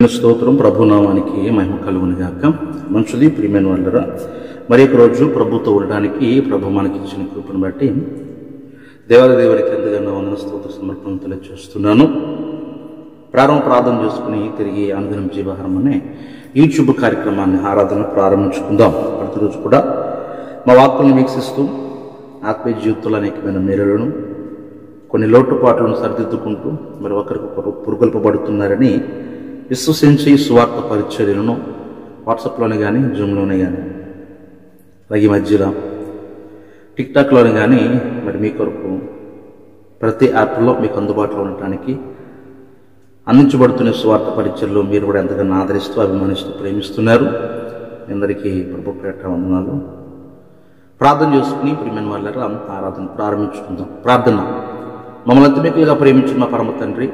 స్తోత్రం ప్రభునామానికి మహిమ కలుగుని గాక మంచిది ప్రియమైన వాళ్ళరా మరి ఒక రోజు ప్రభుతో ఉండడానికి ప్రభు మనకి ఇచ్చిన కృపను బట్టి దేవాది దేవునికి ఎంతగానో వందన స్తోత్ర సమర్పణ తెలియజేస్తున్నాను ప్రారంభ ప్రార్థన చేసుకుని తిరిగి అనుదినం జీవహారం అనే యూట్యూబ్ కార్యక్రమాన్ని ఆరాధన ప్రారంభించుకుందాం ప్రతిరోజు కూడా మా వాక్కులను వీక్షిస్తూ ఆత్మీయ జీవితంలో అనేకమైన మేరలను కొన్ని లోటుపాట్లను సరిదిద్దుకుంటూ మరి ఒకరికొకరు పురుగొల్పబడుతున్నారని విశ్వసించి సువార్త పరిచర్యలను వాట్సాప్లోనే కానీ జూమ్లోనే కానీ అలాగే మధ్యలో టిక్టాక్లోనే కానీ మరి మీ కొరకు ప్రతి యాప్లో మీకు అందుబాటులో ఉండటానికి అందించబడుతున్న స్వార్థ పరిచయలు మీరు కూడా ఎంతగానో ఆదరిస్తూ అభిమానిస్తూ ప్రేమిస్తున్నారు మీ అందరికీ ప్రభు పేట వందనాలు ప్రార్థన చేసుకుని ప్రియమైన వాళ్ళ ఆరాధన ప్రారంభించుకుందాం ప్రార్థన మమ్మల్ని అతిమికులుగా ప్రేమించిన మా పరమ తండ్రి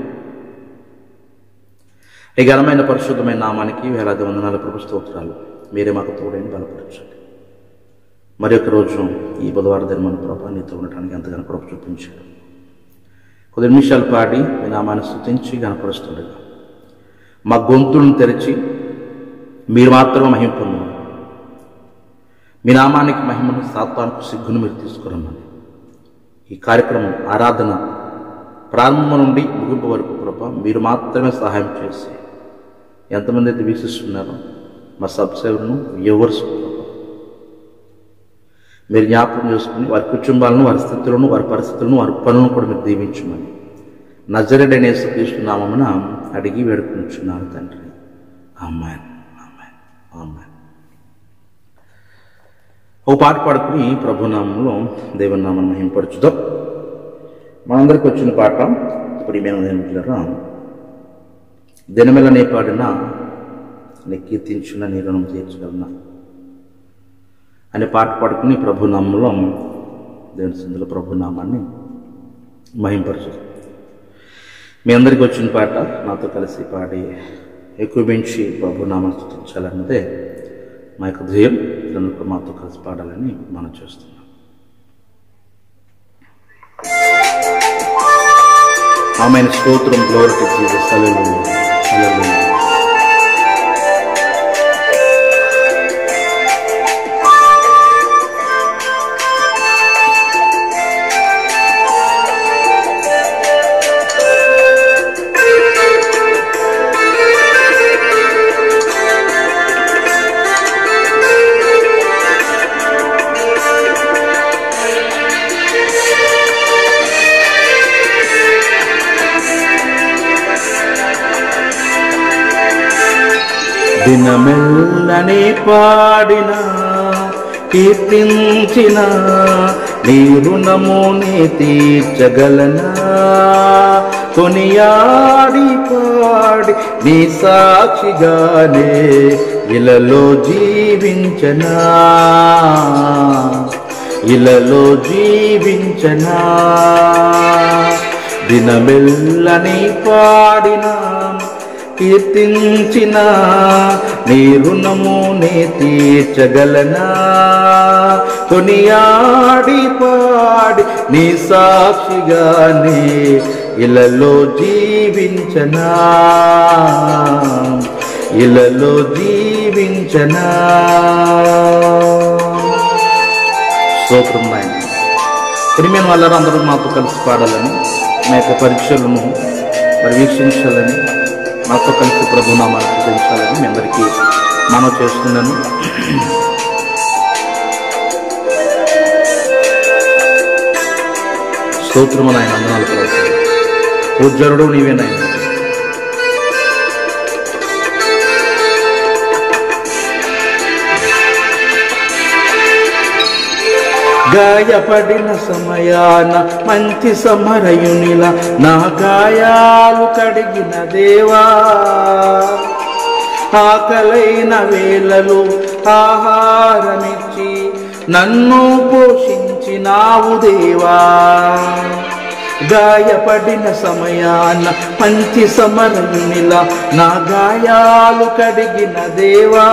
ఈ ఘనమైన పరిశుద్ధమైన నామానికి వేలాది వందనాల ప్రభు స్తోత్రాలు మీరే మాకు తోడైన బలపరచండి మరి ఒక రోజు ఈ బుధవార ధర్మన ప్రభా నీతో ఉండటానికి ఎంతగానో కృప చూపించారు కొద్ది నిమిషాలు పాడి మీ నామాన్ని స్థుతించి కనపరుస్తుండగా మా గొంతులను తెరిచి మీరు మాత్రమే మహిమ పొందమని మీ నామానికి మహిమను సాత్వానికి సిగ్గును మీరు తీసుకురమ్మని ఈ కార్యక్రమం ఆరాధన ప్రారంభం నుండి ముగింపు వరకు కృప మీరు మాత్రమే సహాయం చేసి ఎంతమంది అయితే వీక్షిస్తున్నారో మా సబ్స్క్రైబర్ను వ్యూవర్స్ మీరు జ్ఞాపకం చేసుకుని వారి కుటుంబాలను వారి స్థితులను వారి పరిస్థితులను వారి పనులను కూడా మీరు దీవించమని నజరెడనే క్రీస్తు నామమున అడిగి వేడుకుంటున్నాను తండ్రి అమ్మాయి అమ్మాయి అమ్మాయి ఓ పాట పాడుకుని ప్రభునామంలో దేవునామని మహింపరచుదాం మనందరికి వచ్చిన పాట ఇప్పుడు ఏమైనా దినమెలనే పాడిన నీ కీర్తించిన నీ రుణం తీర్చగలనా అనే పాట పాడుకుని ప్రభునామంలో దేవుని సింధుల ప్రభునామాన్ని మహింపరచు మీ అందరికి వచ్చిన పాట నాతో కలిసి పాడి ఎక్కువ పెంచి ప్రభునామాన్ని స్థుతించాలన్నదే మా యొక్క ధ్యేయం ఇదంతా మాతో కలిసి పాడాలని మనం చేస్తున్నాం ఆమె స్తోత్రం గ్లోరికి జీసస్ హల్లెలూయా హల్లెలూయా దినమెల్లనే పాడిన కీర్తించిన నీ రుణముని తీర్చగలనా కొనియాడి పాడి నీ సాక్షిగానే ఇలలో జీవించనా ఇలలో జీవించనా దినమెల్లని పాడినా కీర్తించిన నీ రుణము నే తీర్చగలనా కొనియాడి పాడి నీ సాక్షిగానే ఇలలో జీవించనా ఇలలో జీవించనా స్తోత్రం నాయన ప్రియమైన వాళ్ళందరూ అందరూ మాతో కలిసి పాడాలని మా యొక్క పరీక్షలను మరి వీక్షించాలని మాతో కలిసి ప్రభునామాలు పూజించాలని మీ అందరికీ మనం చేస్తున్నాను స్తోత్రము నాయన అందనాలు ప్రభు పూజ్యరుడు నీవే నాయన గాయపడిన సమయాన మంచి సమరయునిల నా గాయాలు కడిగిన దేవా ఆకలైన వేళలో ఆహారమిచ్చి నన్ను పోషించినావు దేవా గాయపడిన సమయాన మంచి సమరయునిల నా గాయాలు కడిగిన దేవా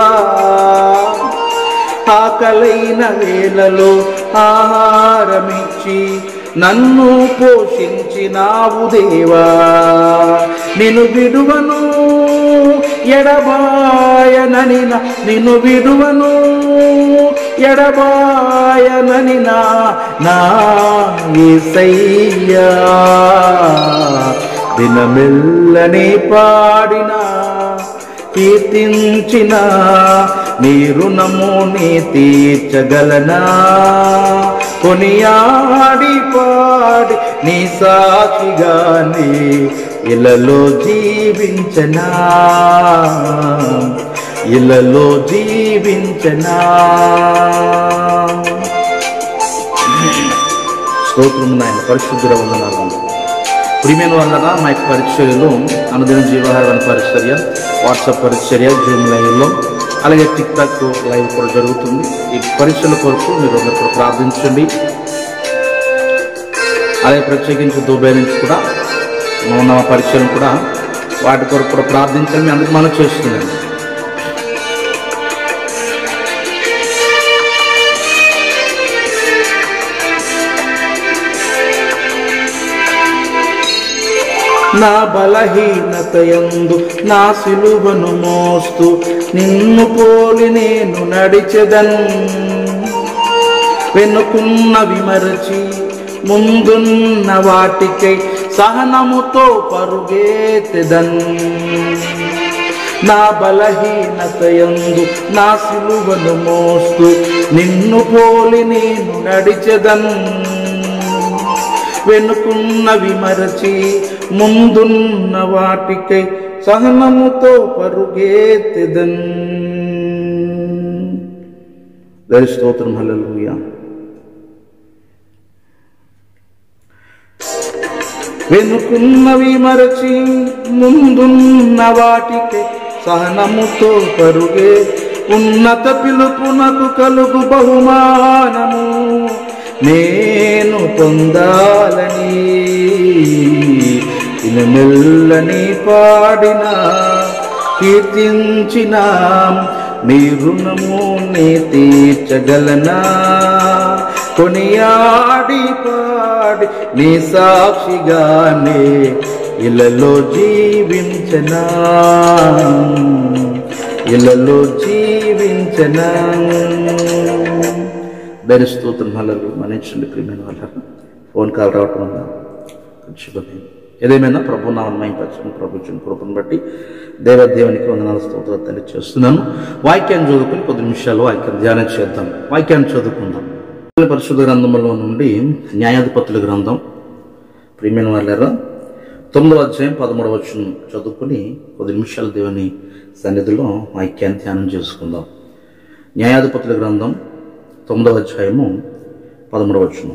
ఆకలైన వేళలో ఆహారమిచ్చి నన్ను పోషించినావు దేవా నేను విడువను ఎడబాయనని నా నిన్ను విడువను ఎడబాయనని నా నా యేసయ్యా దినమెల్లని పాడినా కీర్తించిన నీ రుణము నీ తీర్చగలనా కొనియాడి పాడి నీ సాక్షిగాని ఇలలో జీవించనా ఇలలో జీవించనా స్తోత్రం నాయన పరిశుద్ధుల వందనాలు ప్రియమైన వలన మా యొక్క పరిచర్యలు అనుదిన జీవహారాల పరిచర్య వాట్సాప్ పరిచర్య జూమ్ లైవ్లో అలాగే టిక్ టాక్ లైవ్ కూడా జరుగుతుంది ఈ పరీక్షల కొరకు మీరు అందరూ కూడా ప్రార్థించండి అలాగే ప్రత్యేకించి దుబాయ్ నుంచి కూడా ఉన్న పరిచయం కూడా వాటి కొరకు కూడా ప్రార్థించండి మీ అందరికి మనం చేస్తున్నాం నా బలహీనత యందు నా సిలువను మోస్తూ నిన్ను పోలి నేను నడిచెదన్ వెనుకున్న విమరచి ముందున్న వాటికై సహనముతో పరుగేతెదన్ నా బలహీనత యందు నా సిలువను మోస్తూ నిన్ను పోలి నేను నడిచెదన్ వెనుకున్న విమరచి ముందున్న వాటికై సహనముతో పరుగేతెదన్ దరి స్తోత్రం హల్లెలూయా వెనుకున్నవి మరచి ముందున్న వాటికి సహనముతో పరుగే ఉన్నత పిలుపునకు కలుగు బహుమానము నేను పొందాలని మెల్లని పాడిన కీర్తించిన మీ రుణము నే తీర్చగలనా కొనియాడి పాడి నీ సాక్షిగానే ఇలలో జీవించనా ఇలలో జీవించనా దాని స్తోత్రం హల్లలు మనిషిండి ప్రియమైన వాళ్ళ ఫోన్ కాల్ రావటం వల్ల శుభమే ఏదేమైనా ప్రభు నా మహింపరచడం ప్రభుత్వం కృపను బట్టి దేవదేవునికి వందనాల స్తోత్రాలు తెలియజేస్తున్నాను వాక్యాన్ని చదువుకుని కొద్ది నిమిషాలు వాక్యం ధ్యానం చేద్దాం వాక్యాన్ని చదువుకుందాం పరిశుద్ధ గ్రంథంలో నుండి న్యాయాధిపతుల గ్రంథం ప్రియమైన వాళ్ళారా తొమ్మిదవ అధ్యాయం పదమూడవ వచ్చిన చదువుకుని కొద్ది నిమిషాలు దేవుని సన్నిధిలో వాక్యాన్ని ధ్యానం చేసుకుందాం న్యాయాధిపతుల గ్రంథం తొమ్మిదవ అధ్యాయము పదమూడవ వచనం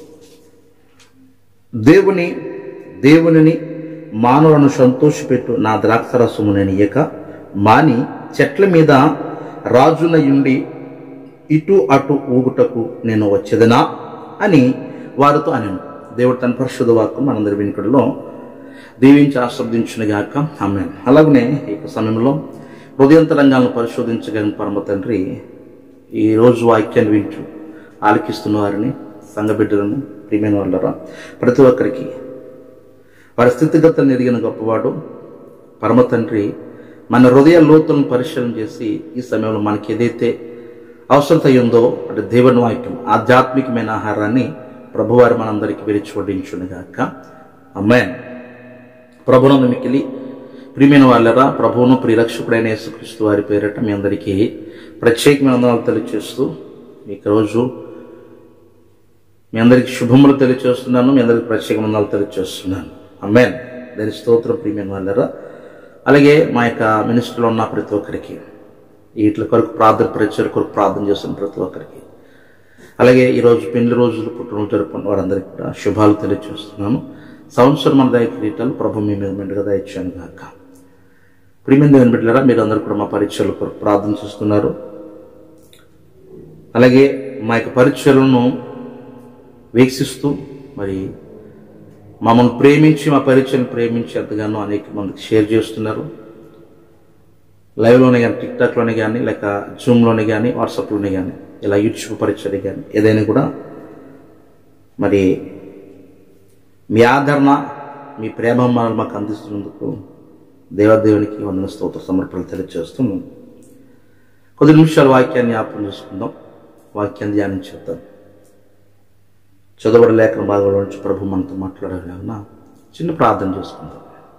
దేవుని దేవునిని మానవులను సంతోషపెట్టు నా ద్రాక్షరసము నేను ఇయ్యక మాని చెట్ల మీద రాజునయుండి ఇటు అటు ఊగుటకు నేను వచ్చేదనా అని వారితో అనను దేవుడు తన పరిశుద్ధ వాక్కు మనందరి వెనుకడలో దీవించి ఆశ్రవదించిన గాక ఆమె అలాగనే ఈ సమయంలో హృదయంతరంగాలను పరిశోధించగలిగిన పరమ తండ్రి ఈ రోజు వాక్యాన్ని వింటూ ఆలకిస్తున్న వారిని సంఘ బిడ్డలను ప్రియమైన వాళ్ళరా ప్రతి ఒక్కరికి వారి స్థితిగతులను ఎదిగిన గొప్పవాడు పరమ తండ్రి మన హృదయ లోతులను పరిశీలన చేసి ఈ సమయంలో మనకి ఏదైతే అవసరత ఉందో అంటే దేవుని వాక్యం ఆధ్యాత్మికమైన ఆహారాన్ని ప్రభువారు మనందరికీ విరిచి వడ్డించునుగాక అమ్మాయి ప్రభునందు మిక్కిలి ప్రియమైన వాళ్ళరా ప్రభువును ప్రియరక్షకుడైన యేసుక్రీస్తు వారి పేరట మీ అందరికీ ప్రత్యేకమైన వందనాలు తెలియజేస్తూ మీకు రోజు మీ అందరికి శుభములు తెలియజేస్తున్నాను మీ అందరికి ప్రత్యేక వందనాలు తెలియజేస్తున్నాను అమ్మాన్ దాని స్తోత్రం ప్రియమైన వాళ్ళరా అలాగే మా యొక్క మినిస్టర్లో ఉన్న ప్రతి ఒక్కరికి వీటి కొరకు ప్రార్థన ప్రచార కొరకు ప్రార్థన చేస్తున్న ప్రతి ఒక్కరికి అలాగే ఈరోజు పెళ్లి రోజులు పుట్టినరోజు జరుపుకున్న వారందరికీ కూడా శుభాలు తెలియజేస్తున్నాను సంవత్సరం మన దయ కిరీటాలు ప్రభు మీ మీద మెండుగా దయచాను కాక ప్రియమైన దేవుని బిడ్డలారా మీరు అందరూ కూడా మా పరీక్షల కొరకు ప్రార్థన చేస్తున్నారు అలాగే మా యొక్క పరీక్షలను వీక్షిస్తూ మరి మమ్మల్ని ప్రేమించి మా పరీక్షను ప్రేమించి ఎంతగానో అనేక మందికి షేర్ చేస్తున్నారు లైవ్లోనే కానీ టిక్టాక్లోనే కానీ లేక జూమ్లోనే కానీ వాట్సాప్లోనే కానీ ఇలా యూట్యూబ్ పరీక్షలు కానీ ఏదైనా కూడా మరి మీ ఆదరణ మీ ప్రేమ మనల్ని మాకు అందిస్తున్నందుకు దేవాదేవునికి వందన స్తోత్ర సమర్పణలు తెలియజేస్తున్నాం కొద్ది నిమిషాలు వాక్యాన్ని జ్ఞాపకం చేసుకుందాం వాక్యాన్ని ధ్యానించేద్దాం చదవడ లేఖన భాగంలో నుంచి ప్రభు మనతో మాట్లాడాలన్నా చిన్న ప్రార్థన చేసుకుందాం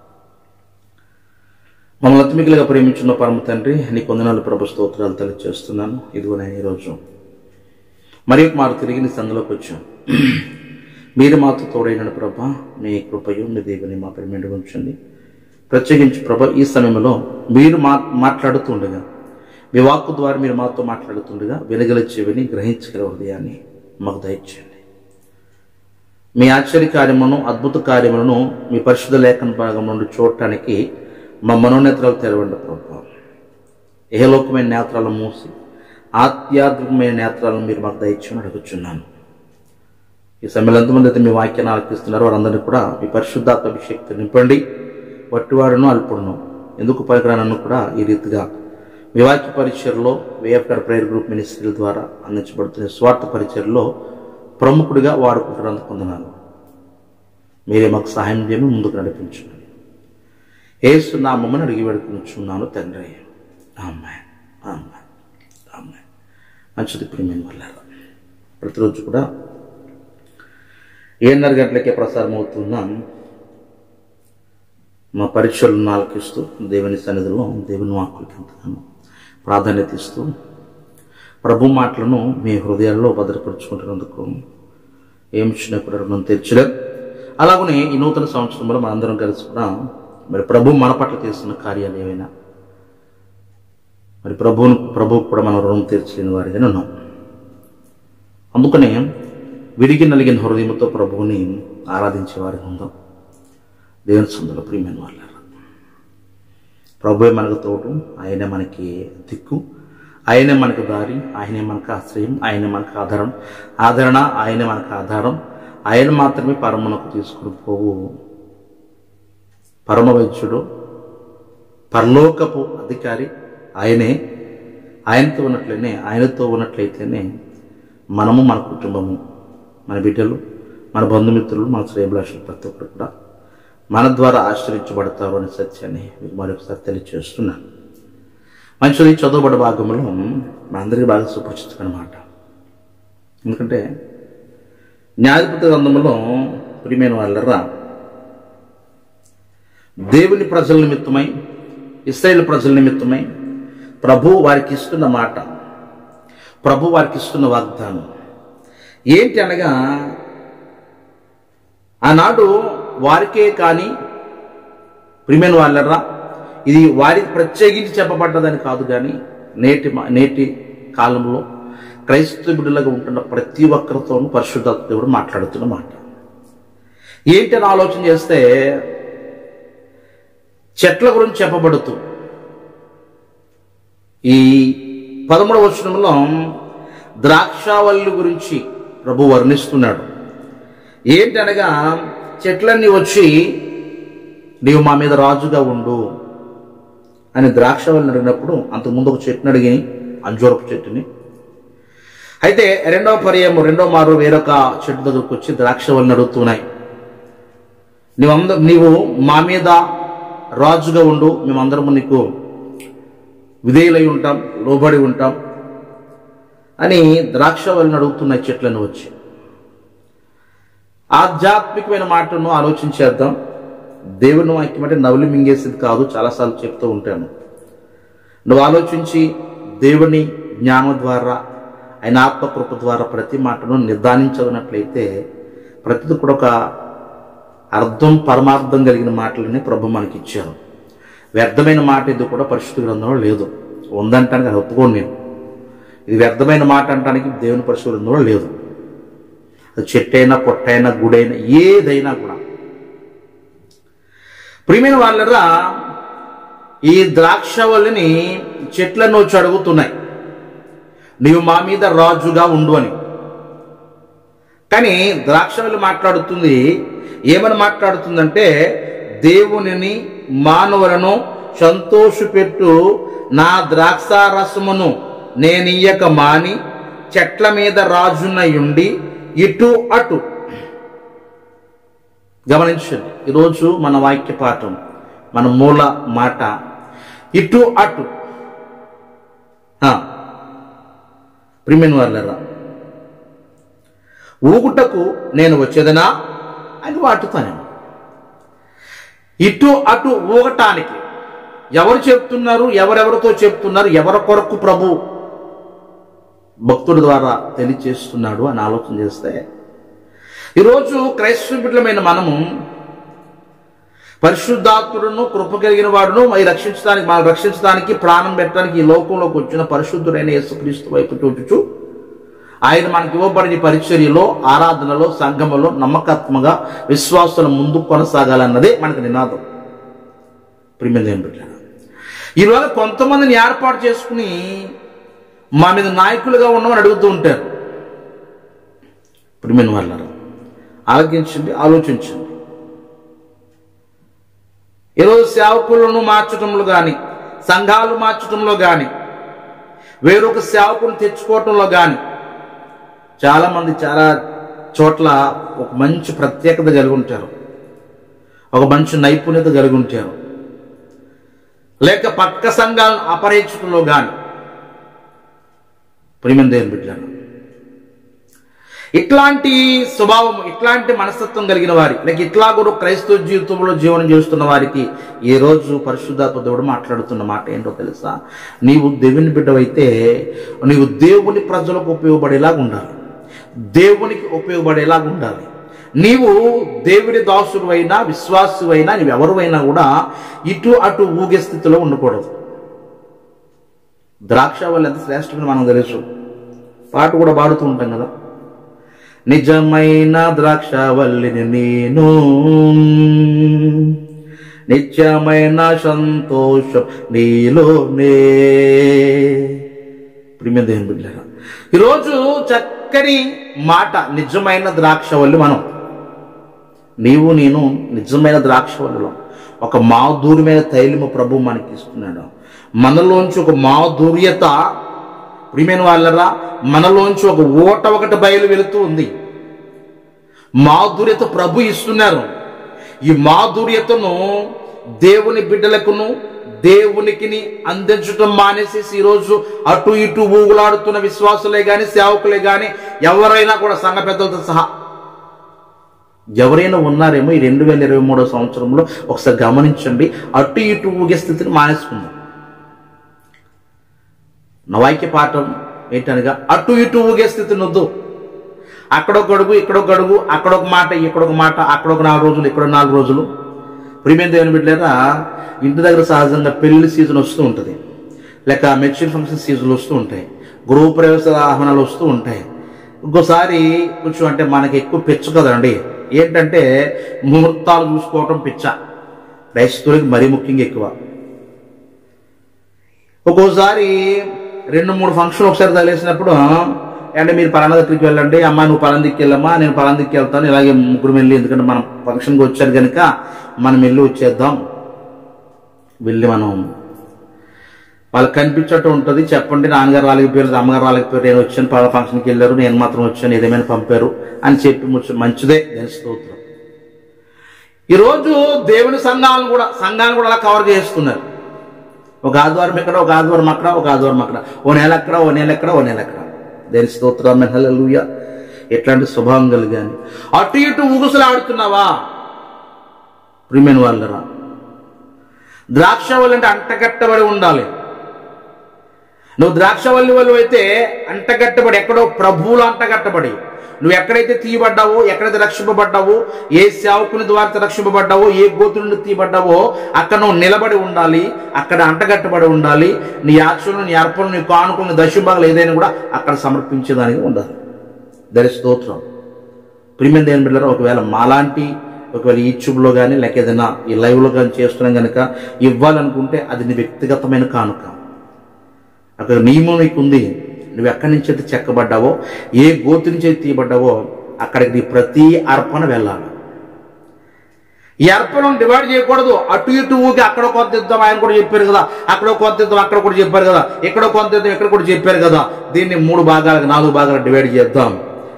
మమ్మల్ని అతిమిగిలిగా ప్రేమించిన పరమ తండ్రి నీ కొందనాలు ప్రభు స్తోత్రాలు తెలియజేస్తున్నాను ఇదిగో నేను ఈరోజు మరి ఒక మారు తిరిగి నీ సందులోకి వచ్చాం మీరు మాతో తోడైన ప్రభ మీ కృపయు మీ దేవుని మా ప్రేమిండి ఉంచండి ప్రత్యేకించి ప్రభ ఈ సమయంలో మీరు మా మాట్లాడుతుండగా మీ వాక్కు ద్వారా మీరు మాతో మాట్లాడుతుండగా వెలుగల చెవిని గ్రహించగల హృదయాన్ని మాకు దయచేయండి మీ ఆశ్చర్య కార్యమును అద్భుత కార్యములను మీ పరిశుద్ధ లేఖన భాగం నుండి చూడటానికి మా మనోనేత్రాలు తెరవండి ప్రభావ ఏలోకమైన నేత్రాలను మూసి ఆధ్యాత్మికమైన నేత్రాలను మీరు మాకు దయచేయని అడుగుచున్నాను ఈ సమయంలో ఎంతమంది అయితే మీ వాక్యాన్ని ఆలకిస్తున్నారో వారందరినీ కూడా మీ పరిశుద్ధాత్మ అభిషేక్తి నింపండి వట్టివాడును అల్పుడును ఎందుకు పనికిరానన్ను కూడా ఈ రీతిగా మీ వాక్య పరిచయలో వేఎఫ్ఆర్ ప్రేయర్ గ్రూప్ మినిస్ట్రీల ద్వారా అందించబడుతున్న స్వార్థ పరిచయలో ప్రముఖుడిగా వాడుకుంటున్నందుకు పొందనాను మీరే మాకు సహాయం చేయను ముందుకు నడిపించండి ఏసు నామని అడిగి పెడుకున్నాను తండ్రి అమ్మాయి అమ్మాయి అమ్మాయి మంచిది ప్రియమైన వల్ల ప్రతిరోజు కూడా ఏడున్నర గంటలకే ప్రసారం అవుతున్న మా పరీక్షలను ఆలకిస్తూ దేవుని సన్నిధిలో దేవుని వాక్కులకి ఎంతగానో ప్రాధాన్యత ఇస్తూ ప్రభు మాటలను మీ హృదయాల్లో భద్రపరుచుకుంటున్నందుకు ఏమి ఇచ్చినా కూడా రుణం తీర్చలేం అలాగనే ఈ నూతన సంవత్సరంలో మనందరం కలిసి కూడా మరి ప్రభు మన పట్ల చేస్తున్న కార్యాలు ఏవైనా మరి ప్రభువును ప్రభువు కూడా మనం రుణం తీర్చలేని వారిగానే ఉన్నాం అందుకనే విరిగి నలిగిన హృదయంతో ప్రభువుని ఆరాధించే వారిగా ఉందాం దేవుని సందులో ప్రియమైన వాళ్ళ ప్రభువే మనకు తోడు ఆయనే మనకి దిక్కు ఆయనే మనకు దారి ఆయనే మనకు ఆశ్రయం ఆయనే మనకు ఆధారం ఆదరణ ఆయనే మనకు ఆధారం ఆయన మాత్రమే పరమునకు తీసుకుని పోవు పరమ వైద్యుడు పరలోకపు అధికారి ఆయనే ఆయనతో ఉన్నట్లయినే ఆయనతో ఉన్నట్లయితేనే మనము మన కుటుంబము మన బిడ్డలు మన బంధుమిత్రులు మన శ్రేయభిలాషులు ప్రతి ఒక్కరు కూడా మన ద్వారా ఆశ్రయించబడతారు అనే సత్యాన్ని మీకు మరొకసారి తెలియజేస్తున్నాను మంచిది చదువుబడి భాగంలో మనందరికీ బాగా సుపరిచితం అనమాట ఎందుకంటే న్యాయపతి గ్రంథంలో ప్రియమైన వాళ్ళరా దేవుని ప్రజల నిమిత్తమై ఇస్రాయేల్ ప్రజల నిమిత్తమై ప్రభు వారికి ఇస్తున్న మాట ప్రభు వారికి ఇస్తున్న వాగ్దానం ఏంటి అనగా ఆనాడు వారికే కానీ ప్రియమైన వాళ్ళరా ఇది వారికి ప్రత్యేకించి చెప్పబడ్డదని కాదు కానీ నేటి మా- నేటి కాలంలో క్రైస్తవ బిడ్డలుగా ఉంటున్న ప్రతి ఒక్కరితోనూ పరిశుద్ధాత్మ దేవుడు మాట్లాడుతున్న మాట ఏంటి అని ఆలోచన చేస్తే చెట్ల గురించి చెప్పబడుతూ ఈ పదమూడవ వచనంలో ద్రాక్షావల్లి గురించి ప్రభు వర్ణిస్తున్నాడు ఏంటనగా చెట్లన్నీ వచ్చి నీవు మా మీద రాజుగా ఉండు అని ద్రాక్షావల్లిని అడిగినప్పుడు అంతకుముందు ఒక చెట్టుని అడిగి అంజూరపు చెట్టుని అయితే రెండవ పర్యాయం రెండో మారు వేరొక చెట్టు దగ్గరకు వచ్చి ద్రాక్షవల్లిని అడుగుతున్నాయి నీవంద నీవు మా మీద రాజుగా ఉండు మేమందరము నీకు విధేయులై ఉంటాం లోబడి ఉంటాం అని ద్రాక్షవల్లిని అడుగుతున్నాయి చెట్లను వచ్చి ఆధ్యాత్మికమైన మాటను ఆలోచించేద్దాం దేవుని వాక్యం అంటే నవలి మింగేసేది కాదు చాలాసార్లు చెప్తూ ఉంటాను నువ్వు ఆలోచించి దేవుని జ్ఞానం ద్వారా ఆయన ఆత్మకృప ద్వారా ప్రతి మాటను నిర్ధారించదన్నట్లయితే ప్రతిది కూడా ఒక అర్థం పరమార్థం కలిగిన మాటలని ప్రభు మనకి ఇచ్చారు వ్యర్థమైన మాట ఇది కూడా పరిశుద్ధ గ్రంథంలో లేదు ఉందంటానికి అది ఒప్పుకోను నేను ఇది వ్యర్థమైన మాట అంటానికి దేవుని పరిశుద్ధ గ్రంథంలో లేదు అది చెట్టైనా పొట్టైనా గుడైనా ఏదైనా కూడా ప్రియమైన వాళ్ళరా ఈ ద్రాక్షవల్లిని చెట్లను వచ్చి అడుగుతున్నాయి నీవు మా మీద రాజుగా ఉండు అని కానీ ద్రాక్షవల్లి మాట్లాడుతుంది ఏమని మాట్లాడుతుందంటే దేవునిని మానవులను సంతోషపెట్టు నా ద్రాక్షారసమును నేనియ్యక మాని చెట్ల మీద రాజునయుండి ఇటు అటు గమనించండి ఈరోజు మన వాక్య పాఠం మన మూల మాట ఇటు అటు ప్రిమిన్ వాళ్ళరా ఊగుటకు నేను వచ్చేదనా అని వాటుతాను ఇటు అటు ఊగటానికి ఎవరు చెప్తున్నారు ఎవరెవరితో చెప్తున్నారు ఎవరి కొరకు ప్రభు భక్తుడి ద్వారా తెలియచేస్తున్నాడు అని ఆలోచన చేస్తే ఈరోజు క్రైస్తవ బిడ్డలమైన మనము పరిశుద్ధాత్ముడును కృప కలిగిన వాడును మరి రక్షించడానికి మనం రక్షించడానికి ప్రాణం పెట్టడానికి ఈ లోకంలోకి వచ్చిన పరిశుద్ధుడైన యేసుక్రీస్తు వైపు చూచుచు ఆయన మనకి ఇవ్వబడిన పరిచర్యలో ఆరాధనలో సంఘములో నమ్మకాత్మగా విశ్వాసాల ముందు కొనసాగాలన్నదే మనకు నినాదం ప్రిమిదేం బిడ్డ ఈరోజు కొంతమందిని ఏర్పాటు చేసుకుని మా మీద నాయకులుగా ఉండమని అడుగుతూ ఉంటారు ప్రిమిన్ వాళ్ళ ఆలోచించండి ఆలోచించండి ఈరోజు సేవకులను మార్చడంలో కానీ సంఘాలు మార్చడంలో కానీ వేరొక సేవకుని తెచ్చుకోవటంలో కానీ చాలామంది చాలా చోట్ల ఒక మంచి ప్రత్యేకత కలిగి ఉంటారు ఒక మంచి నైపుణ్యత కలిగి ఉంటారు లేక పక్క సంఘాలను అపరేచడంలో కానీ ప్రేమందేని బిడ్డలను ఇట్లాంటి స్వభావం ఇట్లాంటి మనస్తత్వం కలిగిన వారి లేక ఇట్లా కూడా క్రైస్తవ జీవితంలో జీవనం చేస్తున్న వారికి ఈ రోజు పరిశుద్ధాత్మ దేవుడు మాట్లాడుతున్న మాట ఏంటో తెలుసా నీవు దేవుని బిడ్డవైతే నీవు దేవుని ప్రజలకు ఉపయోగపడేలాగా ఉండాలి దేవునికి ఉపయోగపడేలాగా ఉండాలి నీవు దేవుని దాసుడు అయినా విశ్వాసు అయినా నీవు ఎవరువైనా కూడా ఇటు అటు ఊగే స్థితిలో ఉండకూడదు ద్రాక్ష వల్ల ఎంత శ్రేష్టమని మనకు తెలుసు పాట కూడా పాడుతూ ఉంటాం కదా నిజమైన ద్రాక్షవల్లిని నేను నిత్యమైన సంతోషం నీలోనే ప్రియమైన దేవుని బిడ్డలారా ఈరోజు చక్కని మాట నిజమైన ద్రాక్షవల్లి మనం నీవు నేను నిజమైన ద్రాక్షవల్లిలో ఒక మాధుర్యమైన తైలము ప్రభు మనకి ఇస్తున్నాడు మనలోంచి ఒక మాధుర్యత ప్రియమైన వాళ్ళరా మనలోంచి ఒక ఓట ఒకటి బయలు వెళుతూ ఉంది మాధుర్యత ప్రభు ఇస్తున్నారు ఈ మాధుర్యతను దేవుని బిడ్డలకును దేవునికిని అందించటం మానేసేసి ఈరోజు అటు ఇటు ఊగులాడుతున్న విశ్వాసులే గాని సేవకులే గాని ఎవరైనా కూడా సంఘ పెద్దలతో సహా ఎవరైనా ఉన్నారేమో ఈ రెండు వేల ఇరవై మూడో సంవత్సరంలో ఒకసారి గమనించండి అటు ఇటు ఊగే స్థితిని మానేసుకుందాం నవాయికి పాఠం ఏంటనగా అటు ఇటు ఊగే స్థితిని వద్దు అక్కడొక గడుగు ఇక్కడొక గడుగు అక్కడొక మాట ఇక్కడొక మాట అక్కడొక నాలుగు రోజులు ఇక్కడ నాలుగు రోజులు ప్రియమైన దేవుని బిడ్డలేరా ఇంటి దగ్గర సహజంగా పెళ్లి సీజన్ వస్తూ ఉంటుంది లేక మెచ్యూర్ ఫంక్షన్ సీజన్లు వస్తూ ఉంటాయి గృహ ప్రవేశ ఆహ్వానాలు వస్తూ ఉంటాయి ఇంకోసారి కొంచెం అంటే మనకి ఎక్కువ పిచ్చ కదండి ఏంటంటే ముహూర్తాలు చూసుకోవటం పిచ్చ క్రైస్తవులకి మరీ ముఖ్యంగా ఎక్కువ ఒక్కోసారి రెండు మూడు ఫంక్షన్ ఒకసారి తగిలేసినప్పుడు అంటే మీరు పలానా దగ్గరికి వెళ్ళండి అమ్మ నువ్వు పలానా దిక్కు వెళ్ళమ్మా నేను పలానా దిక్కు వెళ్తాను ఇలాగే ముగ్గురు వెళ్ళి ఎందుకంటే మనం ఫంక్షన్కి వచ్చారు కనుక మనం వెళ్ళి వచ్చేద్దాం వెళ్ళి మనం వాళ్ళకి కనిపించట్టు ఉంటుంది చెప్పండి నాన్నగారు రాలేకపోయారు అమ్మగారు రాలేకపోయారు నేను వచ్చాను పలానా ఫంక్షన్కి వెళ్ళారు నేను మాత్రం వచ్చాను ఏదేమైనా పంపారు అని చెప్పి ముచ్చ మంచిదే దేని స్తోత్రం ఈరోజు దేవుని సంఘాలను కూడా సంఘాలను కూడా అలా కవర్ చేస్తున్నారు ఒక ఆదివారం ఇక్కడ ఒక ఆదివారం అక్కడ ఒక ఆదివారం అక్కడ ఓ నెల ఎక్కడ ఓ నెల ఎక్కడ ఓ నెల ఎక్కడ దేని స్తోత్రం హల్లెలూయా ఎట్లాంటి స్వభావం కలిగాని అటు ఇటు ఊగుసలు ఆడుతున్నావా ప్రిమెన్ వాళ్ళరా ద్రాక్షవల్లి అంటే అంటగట్టబడి ఉండాలి నువ్వు ద్రాక్షవల్లి వాళ్ళు అయితే అంటగట్టబడి ఎక్కడో ప్రభువులు అంటగట్టబడి నువ్వు ఎక్కడైతే తీయబడ్డావో ఎక్కడైతే రక్షింపబడ్డావో ఏ సేవకుని ద్వారా రక్షింపబడ్డావో ఏ గోతు నుండి తీయబడ్డావో అక్కడ నువ్వు నిలబడి ఉండాలి అక్కడ అంటగట్టబడి ఉండాలి నీ యాచనలు నీ అర్పణలు నీ కానుకలు నీ దశభాగాలు ఏదైనా కూడా అక్కడ సమర్పించేదానికి ఉండాలి దరి స్తోత్రం ప్రిమియం దేని బిడ్డలారా ఒకవేళ మాలాంటి ఒకవేళ యూట్యూబ్లో కానీ లేక ఏదైనా ఈ లైవ్లో కానీ చేస్తున్నాం కనుక ఇవ్వాలనుకుంటే అది నీ వ్యక్తిగతమైన కానుక అక్కడ నియమం నీకు ఉంది నువ్వు ఎక్కడి నుంచి అయితే చెక్కబడ్డావో ఏ గోతు నుంచి అయితే తీయబడ్డావో అక్కడికి నీ ప్రతి అర్పణ వెళ్ళాలి ఈ అర్పణను డివైడ్ చేయకూడదు అటు ఇటు ఊగి అక్కడ కొంత ఇద్దాం ఆయన కూడా చెప్పారు కదా అక్కడ కొంత ఇద్దాం అక్కడ కూడా చెప్పారు కదా ఇక్కడ కొంత ఇద్దాం ఇక్కడ కూడా చెప్పారు కదా దీన్ని మూడు భాగాలకు నాలుగు భాగాలు డివైడ్ చేద్దాం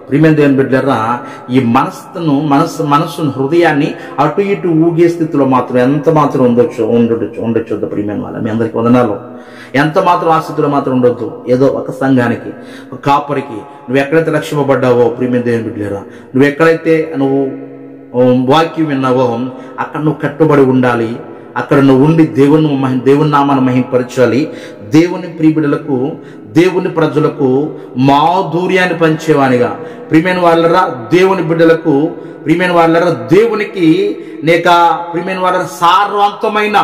ప్రియమైన దేవుని బిడ్డరా ఈ మనస్సును మనస్సు మనస్సును హృదయాన్ని అటు ఇటు ఊగే స్థితిలో మాత్రం ఎంత మాత్రం ఉండొచ్చు ఉండొచ్చు ఉండొచ్చు ప్రియమైన వాళ్ళ మీ అందరికి వందనాలు ఎంత మాత్రం ఆ స్థితిలో మాత్రం ఉండొద్దు ఏదో ఒక సంఘానికి ఒక కాపరికి నువ్వు ఎక్కడైతే రక్షింపబడ్డావో ప్రియమైన దేవుని బిడ్డరా నువ్వు ఎక్కడైతే నువ్వు ఉమ్, వాక్యం విన్నావో అక్కడ నువ్వు కట్టుబడి ఉండాలి అక్కడ నువ్వు ఉండి దేవుని మహి- దేవుని నామాన్ని మహింపరచాలి దేవుని ప్రియబిడలకు దేవుని ప్రజలకు మాధుర్యాన్ని పంచేవానిగా ప్రియమైన వాళ్ళరా దేవుని బిడ్డలకు ప్రియమైన వాళ్ళరా దేవునికి నేక ప్రియమైన వాళ్ళ సారవంతమైన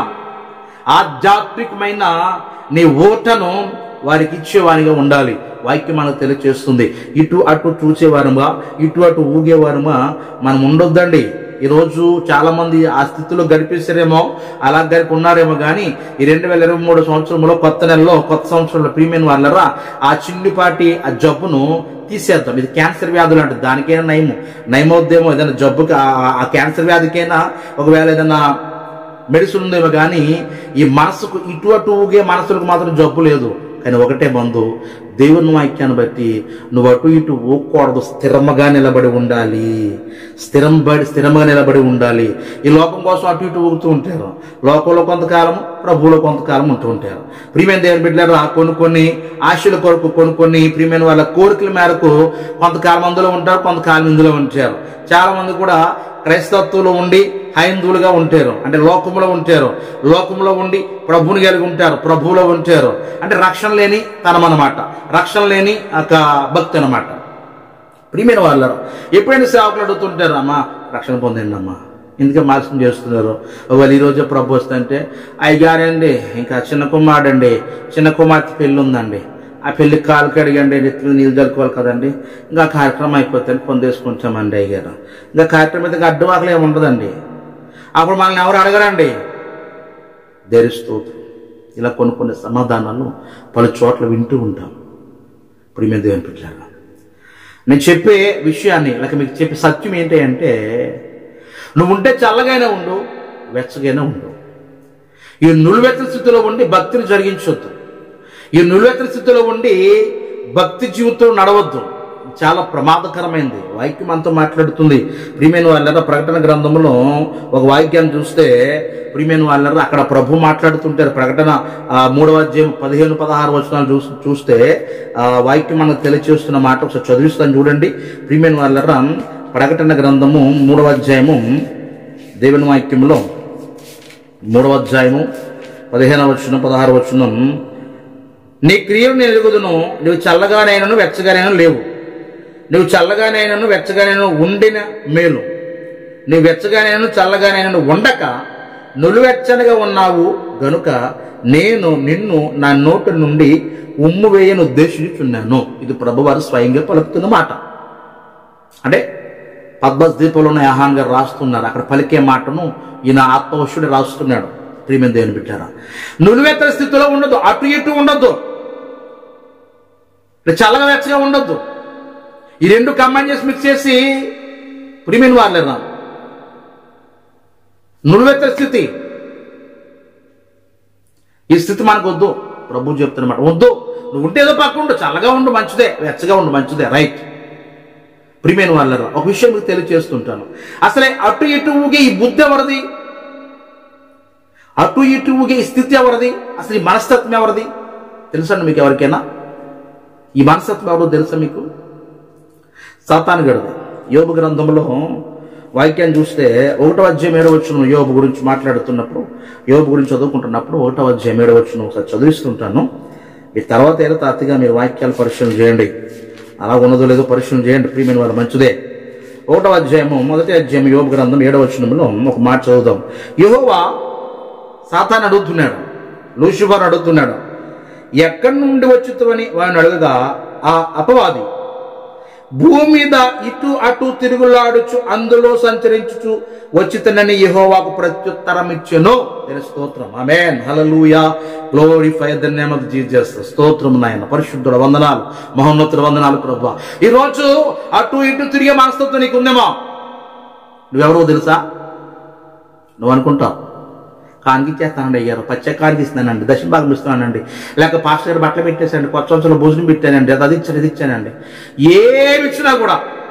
ఆధ్యాత్మికమైన నీ ఓటను వారికి ఇచ్చేవారిగా ఉండాలి వాక్యం మనకు తెలియచేస్తుంది ఇటు అటు చూసేవారుగా ఇటు అటు ఊగేవారుగా మనం ఉండొద్దండి ఈరోజు చాలా మంది ఆ స్థితిలో గడిపేశారేమో అలా గడిపి ఉన్నారేమో కానీ ఈ రెండు వేల ఇరవై మూడు సంవత్సరంలో కొత్త నెలలో కొత్త సంవత్సరంలో ప్రీమియం వాళ్ళరా ఆ చిన్నిపాటి ఆ జబ్బును తీసేద్దాం ఇది క్యాన్సర్ వ్యాధులు అంటే దానికైనా నయము నయమవుద్దేమో ఏదైనా జబ్బుకి ఆ- ఆ క్యాన్సర్ వ్యాధికైనా ఒకవేళ ఏదైనా మెడిసిన్ ఉందేమో కానీ ఈ మనసుకు ఇటు అటు ఊగే మనసులకు మాత్రం జబ్బు లేదు కానీ ఒకటే బంధు దేవుని వాక్యాన్ని బట్టి నువ్వు అటు ఇటు ఊక్కూడదు స్థిరంగా నిలబడి ఉండాలి స్థిరం బడి స్థిరంగా నిలబడి ఉండాలి ఈ లోకం కోసం అటు ఇటు ఊగుతూ ఉంటారు లోకంలో కొంతకాలం ప్రభువులో కొంతకాలం ఉంటూ ఉంటారు ప్రియమైన దేవుని బిడ్డలు కొన్ని కొన్ని ఆశల కొరకు కొన్ని కొన్ని ప్రియమైన వాళ్ళ కోరికల మేరకు కొంతకాలం అందులో ఉంటారు కొంతకాలం ఇందులో ఉంటారు చాలా మంది కూడా క్రైస్తవత్వంలో ఉండి హైందువులుగా ఉంటారు అంటే లోకంలో ఉంటారు లోకంలో ఉండి ప్రభువుని కలిగి ఉంటారు ప్రభువులో ఉంటారు అంటే రక్షణ లేని తనం అన్నమాట రక్షణ లేని ఒక భక్తి అన్నమాట ప్రియమైన వాళ్ళు ఎప్పుడైనా సేవకులు అడుగుతుంటారు అమ్మా రక్షణ పొందండి అమ్మా ఎందుకే మార్చం చేస్తున్నారు వాళ్ళు ఈరోజు ప్రభు వస్తుంటే అయ్యారండి ఇంకా చిన్న కుమారుడండి చిన్న కుమార్తె పెళ్ళి ఉందండి ఆ పెళ్లి కాలు కడిగండి నెత్తిలో నీళ్ళు జరుపుకోవాలి కదండి ఇంకా కార్యక్రమం అయిపోతే పొందేసుకుంటామండి అయ్యారు ఇంకా కార్యక్రమం అయితే ఇంకా అడ్డువాకలు ఏమి ఉండదండి అప్పుడు మనల్ని ఎవరు అడగరండి ధరిస్తూ ఇలా కొన్ని కొన్ని సమాధానాలు పలు చోట్ల వింటూ ఉంటాం ఇప్పుడు మీద దేవుని పెట్టారు నేను చెప్పే విషయాన్ని లేక మీకు చెప్పే సత్యం ఏంటి అంటే నువ్వు ఉంటే చల్లగానే ఉండు వెచ్చగానే ఉండు ఈ నులివెత్తల స్థితిలో ఉండి భక్తిని జరిగించొద్దు ఈ నులివెత్తల స్థితిలో ఉండి భక్తి జీవితం నడవద్దు చాలా ప్రమాదకరమైంది వాక్యం అంతా మాట్లాడుతుంది ప్రియమైన వాళ్ళ ప్రకటన గ్రంథంలో ఒక వాక్యాన్ని చూస్తే ప్రియమైన వాళ్ళ అక్కడ ప్రభు మాట్లాడుతుంటారు ప్రకటన ఆ, మూడవ అధ్యాయం పదిహేను పదహారు వచనాలు చూసి చూస్తే ఆ వాక్యం మనకు తెలియచేస్తున్న మాట ఒకసారి చదివిస్తాను చూడండి ప్రియమైన వాళ్ళ ప్రకటన గ్రంథము మూడవ అధ్యాయము దేవుని వాక్యంలో మూడవ అధ్యాయము పదిహేనవ వచనం పదహారు వచనం నీ క్రియలు నేను ఎరుగుదును నువ్వు చల్లగానైనను వెచ్చగానైనా లేవు నువ్వు చల్లగానైనను వెచ్చగానైనా ఉండిన మేలు నువ్వు వెచ్చగానైనను చల్లగానైనను ఉండక నులువెచ్చనగా ఉన్నావు గనుక నేను నిన్ను నా నోటి నుండి ఉమ్ము వేయను ఉద్దేశించున్నాను ఇది ప్రభువారు స్వయంగా పలుకుతున్న మాట అంటే పద్మస్ దీపంలో ఉన్న యహాన్ గారు రాస్తున్నారు అక్కడ పలికే మాటను ఈయన ఆత్మవశుడు రాస్తున్నాడు ప్రియమైన దేవుని బిడ్డారా నులివెత్తల స్థితిలో ఉండదు అటు ఇటు ఉండొద్దు ఇట్లా చల్లగా వెచ్చగా ఉండొద్దు ఈ రెండు కంబైన్ చేసి మిక్స్ చేసి ప్రియమైన వాళ్ళరా నులివెత్తల స్థితి ఈ స్థితి మనకు వద్దు ప్రభు చెప్తున్నమాట వద్దు నువ్వు ఉంటే ఏదో పక్క ఉండు చల్లగా ఉండు మంచిదే వెచ్చగా ఉండు మంచిదే రైట్ ప్రియమైన వాళ్ళరా ఒక విషయం మీకు తెలియజేస్తుంటాను అసలే అటు ఇటు ఊగే ఈ బుద్ధి ఎవరిది అటు ఇటు ఊగే ఈ స్థితి ఎవరిది అసలు ఈ మనస్తత్వం ఎవరిది తెలుసండి మీకు ఎవరికైనా ఈ మనస్తత్వం ఎవరో తెలుసా మీకు సాతాను గడది యోబు గ్రంథంలో వాక్యాన్ని చూస్తే ఒకటో అధ్యాయం ఏడవ వచ్చిన యోబు గురించి మాట్లాడుతున్నప్పుడు యోబు గురించి చదువుకుంటున్నప్పుడు ఒకటో అధ్యాయం ఏడవ వచ్చిన ఒకసారి చదివిస్తుంటాను ఈ తర్వాత ఏదో తాతిగా మీరు వాక్యాలు పరిశీలన చేయండి అలా ఉన్నదో లేదో పరిశీలన చేయండి ప్రియమైన వాళ్ళు మంచిదే ఒకటో అధ్యాయము మొదటి అధ్యాయం యోబు గ్రంథం ఏడవ వచనంలో ఒక మాట చదువుదాం యెహోవా సాతాన్ అడుగుతున్నాడు లూసిఫర్ అడుగుతున్నాడు ఎక్కడి నుండి వచ్చుతావని వాడిని అడగగా ఆ అపవాది భూమి మీద ఇటు అటు తిరుగులాడుచు అందులో సంచరించుచు వచ్చితనని యెహోవాకు ప్రత్యుత్తరం ఇచ్చెను దేని స్తోత్రం amen hallelujah glorify the name of Jesus స్తోత్రం నాయన పరిశుద్ధుల వందనాలు మహోన్నతుల వందనాలు ప్రభు ఈ రోజు అటు ఇటు తిరిగే మనస్తత్వం నీకు ఉందేమో నువ్వెవరో తెలుసా నువ్వు అనుకుంటావు కానికి ఇచ్చేస్తానండి అయ్యారు పచ్చ కానికి ఇస్తున్నానండి దక్షిణ భాగం ఇస్తున్నానండి లేక పాస్టర్ గారు బట్టలు పెట్టేసానండి కొత్త సంవత్సరంలో భోజనం పెట్టానండి అది అది ఇచ్చాను ఇది ఇచ్చానండి ఏమి ఇచ్చినా కూడా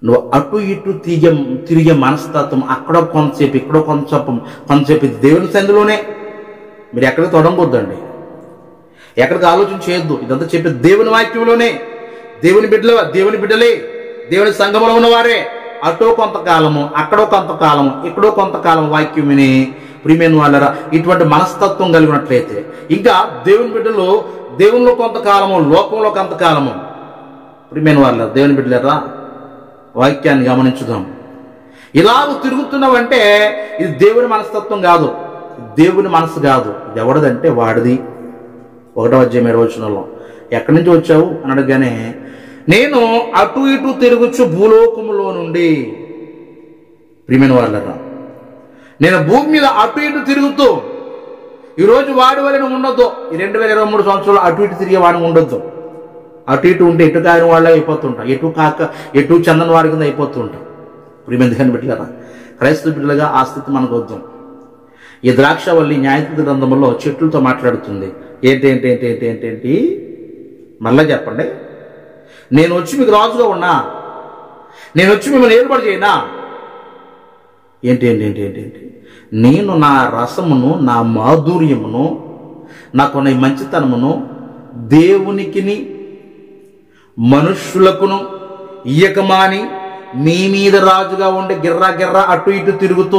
నువ్వు అటు ఇటు తిరిగే తిరిగే మనస్తత్వం అక్కడో కొంతసేపు ఇక్కడో కొంతసేపు కొంతసేపు ఇది దేవుని సందులోనే మీరు ఎక్కడికి తొడంగొద్దండి ఎక్కడికి ఆలోచన చేయొద్దు ఇదంతా చెప్పే దేవుని వాక్యంలోనే దేవుని బిడ్డల దేవుని బిడ్డలే దేవుని సంఘములో ఉన్నవారే అటో కొంతకాలము అక్కడో కొంతకాలము ఇక్కడో కొంతకాలం వాక్యం విని ప్రియమైన వాళ్ళరా ఇటువంటి మనస్తత్వం కలిగినట్లయితే ఇంకా దేవుని బిడ్డలు దేవునిలో కొంతకాలము లోకంలో కొంతకాలము ప్రియమైన వాళ్ళ దేవుని బిడ్డలరా వాక్యాన్ని గమనించుదాం ఇలాగ తిరుగుతున్నావంటే ఇది దేవుని మనస్తత్వం కాదు దేవుని మనసు కాదు ఇది ఎవడదంటే వాడిది ఒకటో అధ్యాయం ఏడవ వచనంలో ఎక్కడి నుంచి వచ్చావు అని అడగగానే నేను అటు ఇటు తిరుగుచు భూలోకములో నుండి ప్రియమైన వాళ్ళరా నేను భూమి మీద అటు ఇటు తిరుగుతూ ఈరోజు వాడి వలన ఉండొద్దు ఈ రెండు వేల ఇరవై మూడు సంవత్సరాలు అటు ఇటు తిరిగే వాడిని ఉండొద్దు అటు ఇటు ఉంటే ఎటు కాని వాళ్ళే అయిపోతుంటాం ఎటు కాక ఎటు చందని వారి కింద అయిపోతుంటాం ప్రియమైన దేవుని బిడ్డలారా క్రైస్తవ బిడ్డలుగా ఆ స్థితి మనకు వద్దాం ఈ ద్రాక్షవల్లి న్యాయస్థితి గ్రంథంలో చెట్లతో మాట్లాడుతుంది ఏంటి ఏంటి ఏంటి ఏంటి ఏంటి ఏంటి మళ్ళా చెప్పండి నేను వచ్చి మీకు రాజుగా ఉన్నా నేను వచ్చి మిమ్మల్ని ఏర్పాటు చేయనా ఏంటి ఏంటి ఏంటి ఏంటి ఏంటి నేను నా రసమును నా మాధుర్యమును నాకున్న ఈ మంచితనమును దేవునికిని మనుష్యులకును ఇయ్యకమాని మీ మీద రాజుగా ఉండి గిర్రా గిర్రా అటు ఇటు తిరుగుతూ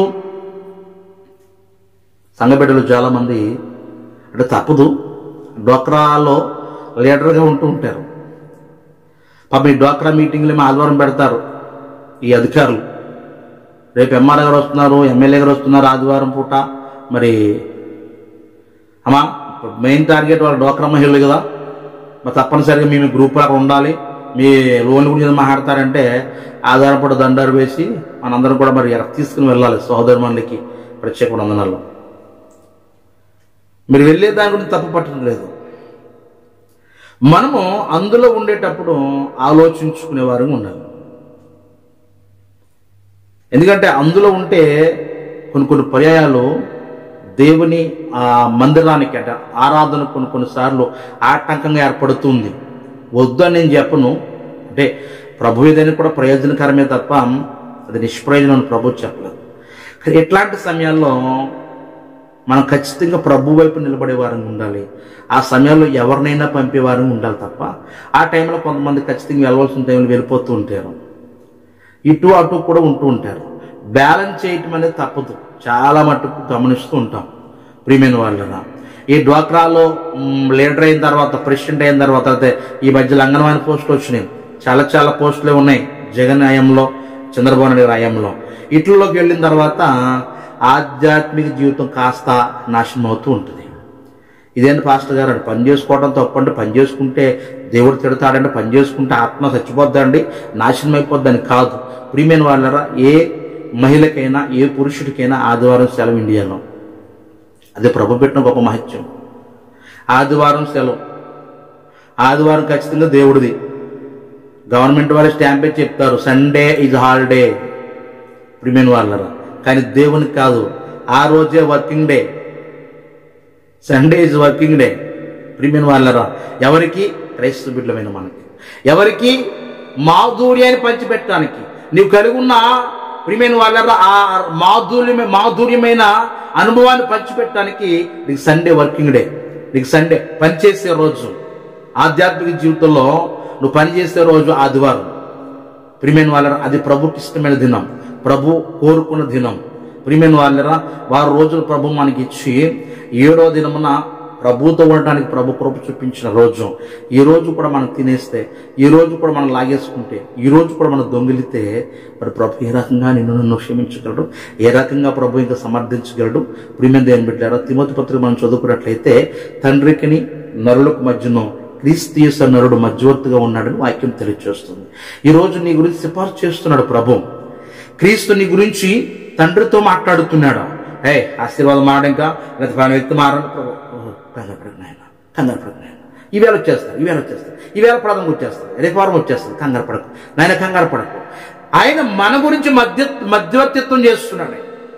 సంఘబిడ్డలు చాలామంది అంటే తప్పదు డోక్రాలో లీడర్గా ఉంటూ ఉంటారు పాపం ఈ డోక్రా మీటింగ్లు ఏమో ఆదివారం పెడతారు ఈ అధికారులు రేపు ఎంఆర్ఐ గారు వస్తున్నారు ఎమ్మెల్యే గారు వస్తున్నారు ఆదివారం పూట మరి అమ్మా మెయిన్ టార్గెట్ వాళ్ళ డోక్రా మహిళలు కదా మరి తప్పనిసరిగా మేము గ్రూప్ అక్కడ ఉండాలి మీ లోన్ గురించి మాట్లాడతారంటే ఆధారం పూట దండారు వేసి మనందరం కూడా మరి ఎక్కడ తీసుకుని వెళ్ళాలి సహోదరుమణులకి ప్రత్యేక వందనాలు మీరు వెళ్ళే దాని గురించి తప్పు పట్టడం లేదు మనము అందులో ఉండేటప్పుడు ఆలోచించుకునే వారు ఉండాలి ఎందుకంటే అందులో ఉంటే కొన్ని కొన్ని పర్యాయాలు దేవుని ఆ మందిరానికి అంటే ఆరాధన కొన్ని కొన్నిసార్లు ఆటంకంగా ఏర్పడుతుంది వద్దని నేను చెప్పను అంటే ప్రభు ఏదైనా కూడా ప్రయోజనకరమే తప్ప అది నిష్ప్రయోజనం అని ప్రభు చెప్పలేదు కానీ ఇట్లాంటి సమయాల్లో మనం ఖచ్చితంగా ప్రభు వైపు నిలబడే వారంగా ఉండాలి ఆ సమయంలో ఎవరినైనా పంపేవారంగా ఉండాలి తప్ప ఆ టైంలో కొంతమంది ఖచ్చితంగా వెళ్ళవలసిన టైంలో వెళ్ళిపోతూ ఉంటారు ఇటు అటు కూడా ఉంటూ ఉంటారు బ్యాలెన్స్ చేయటం అనేది తప్పదు చాలా మట్టుకు గమనిస్తూ ఉంటాం ప్రియమైన వాళ్ళరా ఈ డ్వాక్రాలో మ్, లీడర్ అయిన తర్వాత ప్రెసిడెంట్ అయిన తర్వాత అయితే ఈ మధ్యలో అంగన్వాడీ పోస్టులు వచ్చినాయి చాలా చాలా పోస్టులే ఉన్నాయి జగన్ హయాంలో చంద్రబాబు నాయుడు గారి హయాంలో ఇట్లలోకి వెళ్ళిన తర్వాత ఆధ్యాత్మిక జీవితం కాస్త నాశనం అవుతూ ఉంటుంది ఇదేంటి పాస్టర్ గారు అంటే పని చేసుకోవడం తప్పండి పని చేసుకుంటే దేవుడు తిడతాడంటే పని చేసుకుంటే ఆత్మ చచ్చిపోద్దండి నాశనం అయిపోద్దని కాదు ప్రియమైన వాళ్ళరా ఏ మహిళకైనా ఏ పురుషుడికైనా ఆదివారం సెలవు ఇండియాలో అదే ప్రభు పెట్టిన గొప్ప మహత్యం ఆదివారం సెలవు ఆదివారం ఖచ్చితంగా దేవుడిది గవర్నమెంట్ వాళ్ళే స్టాంప్ వేసి చెప్తారు సండే ఈజ్ హాలిడే ప్రియమైన వాళ్ళరా కానీ దేవునికి కాదు ఆ రోజే working day Sunday is working day ప్రియమైన వాళ్ళరా ఎవరికి క్రైస్తవ బిడ్డలమైన మనకి ఎవరికి మాధుర్యాన్ని పంచిపెట్టడానికి నీవు కలిగి ఉన్న ప్రియమైన వాళ్ళరా ఆ మాధుర్యమే మాధుర్యమైన అనుభవాన్ని పంచిపెట్టడానికి నీకు సండే వర్కింగ్ డే నీకు సండే పనిచేసే రోజు ఆధ్యాత్మిక జీవితంలో నువ్వు పనిచేసే రోజు ఆదివారం ప్రియమైన వాళ్ళరా అది ప్రభుకి ఇష్టమైన దినం ప్రభు కోరుకున్న దినం ప్రియమైన వాళ్ళరా వారు రోజులు ప్రభు మనకి ఇచ్చి ఏడో దినమున ప్రభుతో ఉండడానికి ప్రభు కృప చూపించిన రోజు ఈ రోజు కూడా మనం తినేస్తే ఈ రోజు కూడా మనం లాగేసుకుంటే ఈ రోజు కూడా మనం దొంగిలితే మరి ప్రభు ఏ రకంగా నిన్ను నన్ను క్షమించగలడు ఏ రకంగా ప్రభు ఇంకా సమర్థించగలడు ప్రియమైన దేని బిడ్డారా తిమోతి పత్రిక మనం చదువుకున్నట్లయితే తండ్రికిని నరులకు మధ్యను క్రీస్తీయ నరుడు మధ్యవర్తిగా ఉన్నాడని వాక్యం తెలియజేస్తుంది ఈ రోజు నీ గురించి సిఫార్సు చేస్తున్నాడు ప్రభు క్రీస్తు నీ గురించి తండ్రితో మాట్లాడుతున్నాడు ఏ ఆశీర్వాదం మారడం ఇంకా లేదా పలానా వ్యక్తి మారడం ప్రభు ఓహో, కంగారు పడకు నాయన కంగారు పడకు నాయన ఈవేళ వచ్చేస్తారు ఈవేళ వచ్చేస్తారు ఈవేళ ప్రథం వచ్చేస్తారు రేపు వారం వచ్చేస్తారు కంగారు పడకు నాయన కంగారు పడకు ఆయన మన గురించి మధ్య మధ్యవర్తిత్వం చేస్తున్నాడు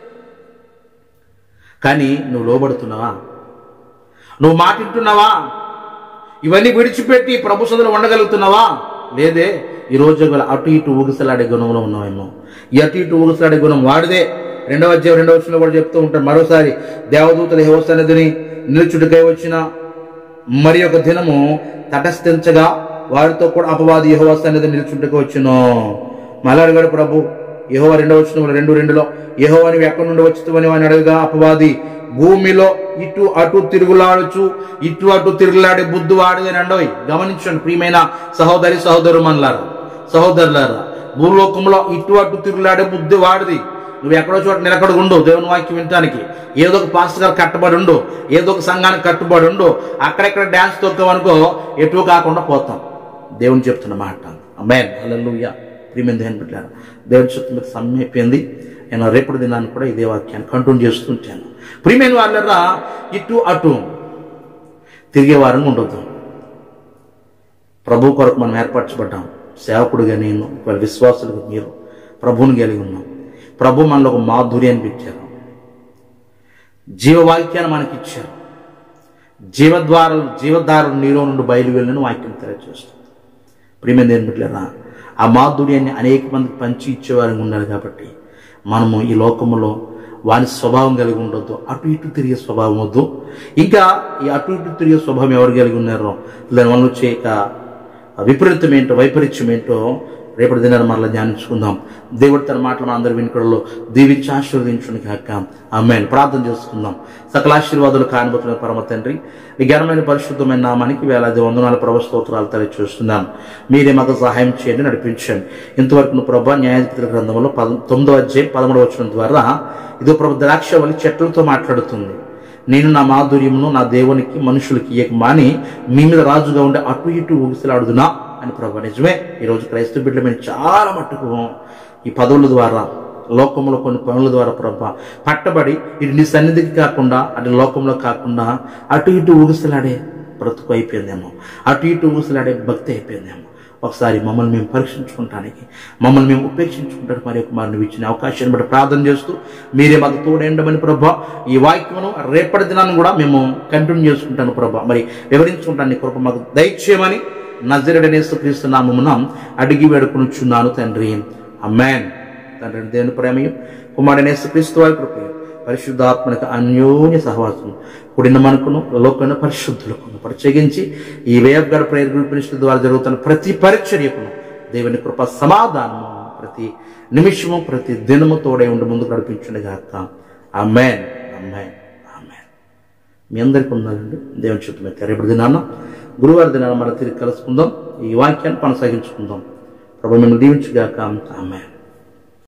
కానీ నువ్వు లోబడుతున్నావా నువ్వు మాటింటున్నావా ఇవన్నీ విడిచిపెట్టి ప్రభు సందులో ఉండగలుగుతున్నావా లేదే ఈ రోజు ఒకవేళ అటు ఇటు ఊగిసలాడే గుణంలో ఉన్నామేమో ఈ అటు ఇటు ఊగిసలాడే గుణం వాడిదే రెండవ అధ్యాయం రెండవ వచ్చిన కూడా చెప్తూ ఉంటారు మరోసారి దేవదూతల హేవ సన్నిధిని నిలుచుడికై వచ్చిన మరి ఒక దినము తటస్థించగా వారితో కూడా అపవాది యహోవ సన్నిధి నిలుచుంటకు వచ్చును మళ్ళీ అడిగాడు ప్రభు యహోవ రెండవ వచ్చిన రెండు రెండులో యహోవా నీవు ఎక్కడి నుండి వచ్చుతావని వాడిని అడగగా అపవాది భూమిలో ఇటు అటు తిరుగులాడుచు ఇటు అటు తిరుగులాడే బుద్ధి వాడిది అని అండవి గమనించండి ప్రియమైన సహోదరి సహోదరు మనలారా సహోదరులారా భూలోకంలో ఇటు అటు తిరుగులాడే బుద్ధి వాడిది నువ్వు ఎక్కడో చోట నిలకడ ఉండు దేవుని వాక్యం వినటానికి ఏదో ఒక పాస్టర్ గారు కట్టుబడి ఉండు ఏదో ఒక సంఘానికి కట్టుబడి ఉండు అక్కడెక్కడ డ్యాన్స్ తొక్కామనుకో ఎటు కాకుండా పోతాం దేవుని చెప్తున్న మాట అమ్మాయి అల్లెలుయ్య ప్రియమైన దేవుని పెట్టారు దేవుని చెప్తున్న మీద సమయం అయిపోయింది నేను రేపటి దినాన్ని కూడా ఇదే వాక్యాన్ని కంటిన్యూ చేస్తుంటాను ప్రియమైన వాళ్ళరా ఇటు అటు తిరిగే వారంగా ఉండొద్దు ప్రభు కొరకు మనం ఏర్పరచబడ్డాం సేవకుడిగా నేను ఒకవేళ విశ్వాసులుగా మీరు ప్రభువుని కలిగి ఉన్నాం ప్రభు మనలో ఒక మాధుర్యాన్ని పెట్టారు జీవవాక్యాన్ని మనకి ఇచ్చారు జీవద్వారాలు జీవధారలు నీలో నుండి బయలు వెళ్ళిన వాక్యం తెలియజేస్తుంది ప్రియమైన దేని బిడ్డలారా ఆ మాధుర్యాన్ని అనేక మందికి పంచి ఇచ్చేవారికి ఉండాలి కాబట్టి మనము ఈ లోకములో వాని స్వభావం కలిగి ఉండొద్దు అటు ఇటు తిరిగే స్వభావం వద్దు ఇంకా ఈ అటు ఇటు తిరిగే స్వభావం ఎవరు కలిగి ఉన్నారో దానివల్ల వచ్చే ఇక విపరీతం ఏంటో వైపరీత్యం ఏంటో రేపటి దినాన్ని మరలా ధ్యానించుకుందాం దేవుడు తన మాటలు అందరి వినికడలో దీవించి ఆశీర్వదించుని కాక అమ్మాయిని ప్రార్థన చేసుకుందాం సకల ఆశీర్వాదాలు కానుబతున్న పరమ తండ్రి ఈ ఘనమైన పరిశుద్ధమైన నామానికి వేలాది వందనాల ప్రభు స్తోత్రాలు తెలియజేస్తున్నాం మీరే మాకు సహాయం చేయండి నడిపించండి ఇంతవరకు నువ్వు ప్రభా న్యాయాధిపతుల గ్రంథంలో పద తొమ్మిదో అధ్యాయం పదమూడవ వచనం ద్వారా ఇదో ప్రభు ద్రాక్షవల్లి చెట్లతో మాట్లాడుతుంది నేను నా మాధుర్యమును నా దేవునికి మనుషులకి ఇయ్యక మాని మీ మీద రాజుగా ఉండే అటు ఇటు ఊగిసలాడుదునా అని ప్రభు నిజమే ఈరోజు క్రైస్తవ బిడ్డల మీద చాలా మట్టుకు ఈ పదవుల ద్వారా లోకంలో కొన్ని పనుల ద్వారా ప్రభా పట్టబడి ఇటు నీ సన్నిధికి కాకుండా అటు లోకంలో కాకుండా అటు ఇటు ఊగిసలాడే బ్రతుకు అయిపోయిందేమో అటు ఇటు ఊగిసలాడే భక్తి అయిపోయిందేమో ఒకసారి మమ్మల్ని మేము పరీక్షించుకుంటానికి మమ్మల్ని మేము ఉపేక్షించుకుంటానికి మరి ఒక మరి నువ్వు ఇచ్చిన అవకాశాన్ని బట్టి ప్రార్థన చేస్తూ మీరే మాకు తోడేండమని ప్రభా ఈ వాక్యమును రేపటి దినాన్ని కూడా మేము కంటిన్యూ చేసుకుంటాను ప్రభా మరి వివరించుకుంటాను నీ కృప మాకు దయచేయమని నజరడనేసు క్రీస్తు నామమున అడిగి వేడుకొనుచున్నాను తండ్రి అమ్మాన్ తండ్రి దేవుని ప్రేమయం కుమారుడనేసు క్రీస్తు వారి కృపయం పరిశుద్ధాత్మనికి అన్యోన్య సహవాసం కూడిన మనకును లోకన పరిశుద్ధులకును ప్రత్యేకించి ఈ వేవ్ గడ ప్రేయర్ గ్రూప్ మినిస్టర్ ద్వారా జరుగుతున్న ప్రతి పరిచర్యకును దేవుని కృప సమాధానము ప్రతి నిమిషము ప్రతి దినము తోడే ఉండి ముందుకు నడిపించుండగాక అమ్మాన్ అమ్మాన్ అమ్మాన్ మీ అందరికీ ఉండాలండి దేవుని చెప్తున్న రేపటి దినాన్న గురువారి దినాన మనం తిరిగి కలుసుకుందాం ఈ వాక్యాన్ని కొనసాగించుకుందాం ప్రభు మిమ్మల్ని దీవించుగాక ఆమె